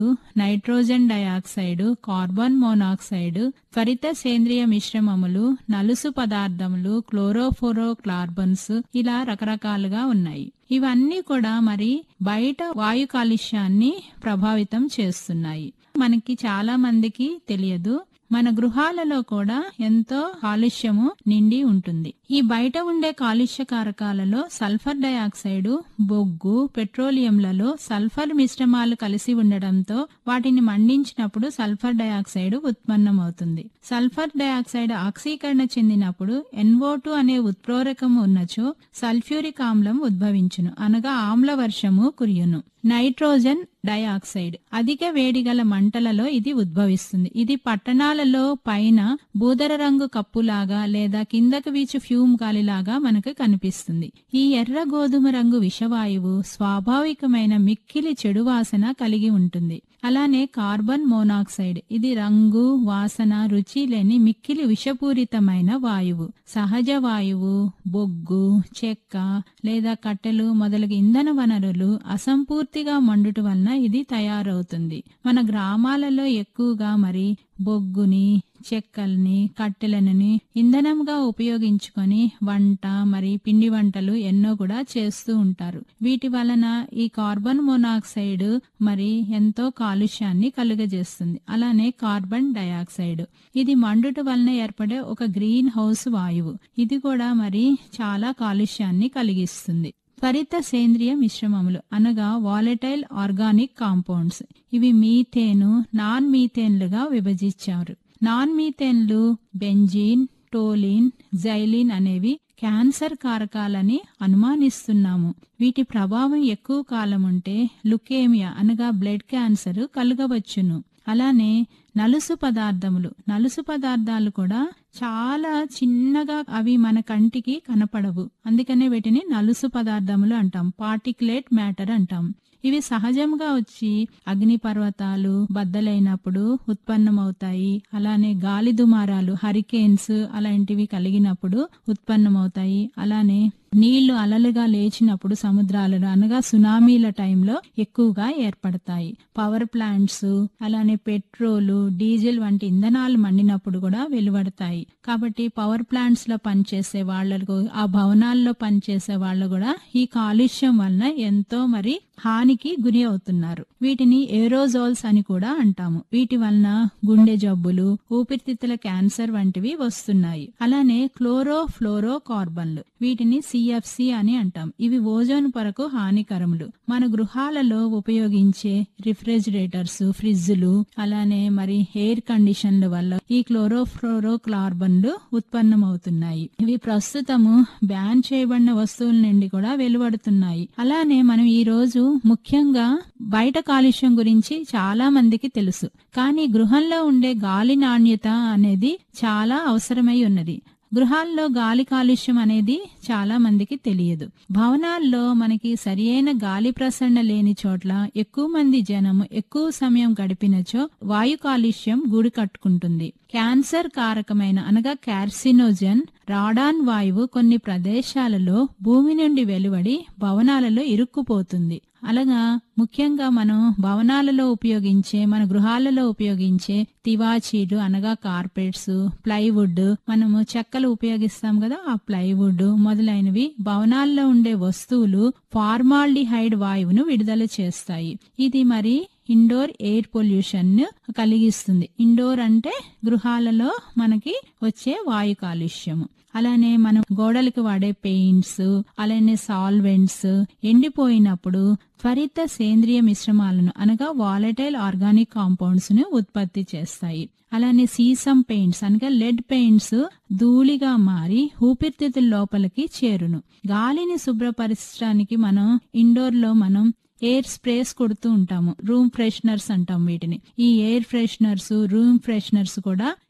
nitrogen dioxide carbon monoxide త్వరిత సేంద్రియ మిశ్రమములు నలుసు పదార్థములు క్లోరోఫోరో కార్బన్స్ ఇలా రకరకాలుగా ఉన్నాయి ఇవన్నీ కూడా మరి బయట వాయు కాలుష్యాన్ని ప్రభావితం చేస్తున్నాయి మనకి చాలా మందికి తెలియదు మన గృహాలలో కూడా ఎంతో కాలుష్యము నిండి ఉంటుంది ఈ బయట ఉండే కాలుష్య కారకాలలో సల్ఫర్ డయాక్సైడ్ బొగ్గు పెట్రోలియంలలో సల్ఫర్ మిశ్రమాలు కలిసి ఉండడంతో వాటిని మండించినప్పుడు సల్ఫర్ డయాక్సైడ్ ఉత్పన్నమవుతుంది సల్ఫర్ డయాక్సైడ్ ఆక్సీకరణ చెందినప్పుడు ఎన్ఓ అనే ఉత్ప్రేరకం ఉన్నచో సల్ఫ్యూరిక్ ఆమ్లం ఉద్భవించును అనగా ఆమ్ల వర్షము కురియును నైట్రోజన్ డయాక్సైడ్ అధిక వేడిగల మంటలలో ఇది ఉద్భవిస్తుంది ఇది పట్టణాలలో పైన బూదర రంగు కప్పులాగా లేదా కిందకు వీచు ఫ్యూమ్ గాలిలాగా మనకు కనిపిస్తుంది ఈ ఎర్ర గోధుమ రంగు విషవాయువు స్వాభావికమైన మిక్కిలి చెడు వాసన కలిగి ఉంటుంది అలానే కార్బన్ మోనాక్సైడ్ ఇది రంగు వాసన రుచి లేని మిక్కిలి విషపూరితమైన వాయువు సహజ వాయువు బొగ్గు చెక్క లేదా కట్టెలు మొదలగు ఇంధన వనరులు అసంపూర్తిగా మండుట వలన ఇది తయారవుతుంది మన గ్రామాలలో ఎక్కువగా మరి బొగ్గుని చెక్కల్ని కట్టెలనని ఇంధనంగా ఉపయోగించుకొని వంట మరి పిండి వంటలు ఎన్నో కూడా చేస్తూ ఉంటారు వీటి వలన ఈ కార్బన్ మోనాక్సైడ్ మరి ఎంతో కాలుష్యాన్ని కలుగజేస్తుంది అలానే కార్బన్ డయాక్సైడ్ ఇది మండుట వలన ఏర్పడే ఒక గ్రీన్ హౌస్ వాయువు ఇది కూడా మరి చాలా కాలుష్యాన్ని కలిగిస్తుంది త్వరిత సేంద్రియ మిశ్రమములు అనగా వాలటైల్ ఆర్గానిక్ కాంపౌండ్స్ ఇవి మీథేను నాన్ మీథేన్లుగా విభజించారు నాన్ మీథేన్లు బెంజీన్ టోలిన్ జైలిన్ అనేవి క్యాన్సర్ కారకాలని అనుమానిస్తున్నాము వీటి ప్రభావం ఎక్కువ కాలం ఉంటే లుకేమియా అనగా బ్లడ్ క్యాన్సర్ కలుగవచ్చును అలానే నలుసు పదార్థములు నలుసు పదార్థాలు కూడా చాలా చిన్నగా అవి మన కంటికి కనపడవు అందుకనే వీటిని నలుసు పదార్థములు అంటాం పార్టికులేట్ మ్యాటర్ అంటాం ఇవి సహజంగా వచ్చి అగ్ని పర్వతాలు బద్దలైనప్పుడు ఉత్పన్నమవుతాయి అలానే గాలి దుమారాలు హరికేన్స్ అలాంటివి కలిగినప్పుడు ఉత్పన్నమవుతాయి అలానే నీళ్లు అలలుగా లేచినప్పుడు సముద్రాలలో అనగా సునామీల టైంలో ఎక్కువగా ఏర్పడతాయి పవర్ ప్లాంట్స్ అలానే పెట్రోలు డీజిల్ వంటి ఇంధనాలు మండినప్పుడు కూడా వెలువడతాయి కాబట్టి పవర్ ప్లాంట్స్ లో పనిచేసే వాళ్లకు ఆ భవనాల్లో పనిచేసే వాళ్ళు కూడా ఈ కాలుష్యం వలన ఎంతో మరి హానికి గురి అవుతున్నారు వీటిని ఏరోజోల్స్ అని కూడా అంటాము వీటి వలన గుండె జబ్బులు ఊపిరితిత్తుల క్యాన్సర్ వంటివి వస్తున్నాయి అలానే క్లోరో ఫ్లోరో కార్బన్లు వీటిని సిఎఫ్సి అని అంటాం ఇవి ఓజోన్ పొరకు హానికరములు మన గృహాలలో ఉపయోగించే రిఫ్రిజిరేటర్స్ ఫ్రిడ్జ్లు అలానే మరి ఎయిర్ కండిషన్ల వల్ల ఈ క్లోరోఫ్లోరో కార్బన్లు ఉత్పన్నమవుతున్నాయి ఇవి ప్రస్తుతము బ్యాన్ చేయబడిన వస్తువుల నుండి కూడా వెలువడుతున్నాయి అలానే మనం ఈ రోజు ముఖ్యంగా బయట కాలుష్యం గురించి చాలా మందికి తెలుసు కానీ గృహంలో ఉండే గాలి నాణ్యత అనేది చాలా అవసరమై ఉన్నది గృహాల్లో గాలి కాలుష్యం అనేది చాలా మందికి తెలియదు భవనాల్లో మనకి సరియైన గాలి ప్రసరణ లేని చోట్ల ఎక్కువ మంది జనం ఎక్కువ సమయం గడిపినచో వాయు కాలుష్యం గూడు కట్టుకుంటుంది క్యాన్సర్ కారకమైన అనగా కార్సినోజన్ రాడాన్ వాయువు కొన్ని ప్రదేశాలలో భూమి నుండి వెలువడి భవనాలలో ఇరుక్కుపోతుంది అలాగా ముఖ్యంగా మనం భవనాలలో ఉపయోగించే మన గృహాలలో ఉపయోగించే తివాచీలు అనగా కార్పెట్స్ ప్లైవుడ్ మనము చెక్కలు ఉపయోగిస్తాం కదా ఆ ప్లైవుడ్ మొదలైనవి భవనాల్లో ఉండే వస్తువులు ఫార్మాల్డిహైడ్ వాయువును విడుదల చేస్తాయి ఇది మరి ఇండోర్ ఎయిర్ పొల్యూషన్ కలిగిస్తుంది ఇండోర్ అంటే గృహాలలో మనకి వచ్చే వాయు కాలుష్యము అలానే మనం గోడలకు వాడే పెయింట్స్ అలానే సాల్వెంట్స్ ఎండిపోయినప్పుడు త్వరిత సేంద్రియ మిశ్రమాలను అనగా వాలటైల్ ఆర్గానిక్ కాంపౌండ్స్ ను ఉత్పత్తి చేస్తాయి అలానే సీసం పెయింట్స్ అనగా లెడ్ పెయింట్స్ ధూళిగా మారి ఊపిరితిత్తుల లోపలికి చేరును గాలిని శుభ్రపరచడానికి మనం ఇండోర్ లో మనం ఎయిర్ స్ప్రేస్ కొడుతూ ఉంటాము రూమ్ ఫ్రెషనర్స్ అంటాం వీటిని ఈ ఎయిర్ ఫ్రెషనర్స్ రూమ్ ఫ్రెషనర్స్ కూడా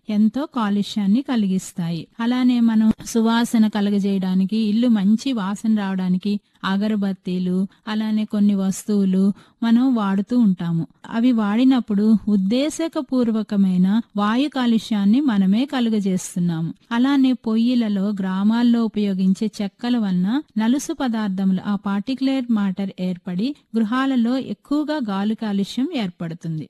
ఎంతో కాలుష్యాన్ని కలిగిస్తాయి అలానే మనం సువాసన కలగజేయడానికి ఇల్లు మంచి వాసన రావడానికి అగరబత్తీలు అలానే కొన్ని వస్తువులు మనం వాడుతూ ఉంటాము అవి వాడినప్పుడు ఉద్దేశకపూర్వకమైన వాయు కాలుష్యాన్ని మనమే కలుగజేస్తున్నాము అలానే పొయ్యిలలో గ్రామాల్లో ఉపయోగించే చెక్కల వలన నలుసు పదార్థములు ఆ పార్టికులర్ మాటర్ ఏర్పడి గృహాలలో ఎక్కువగా గాలి కాలుష్యం ఏర్పడుతుంది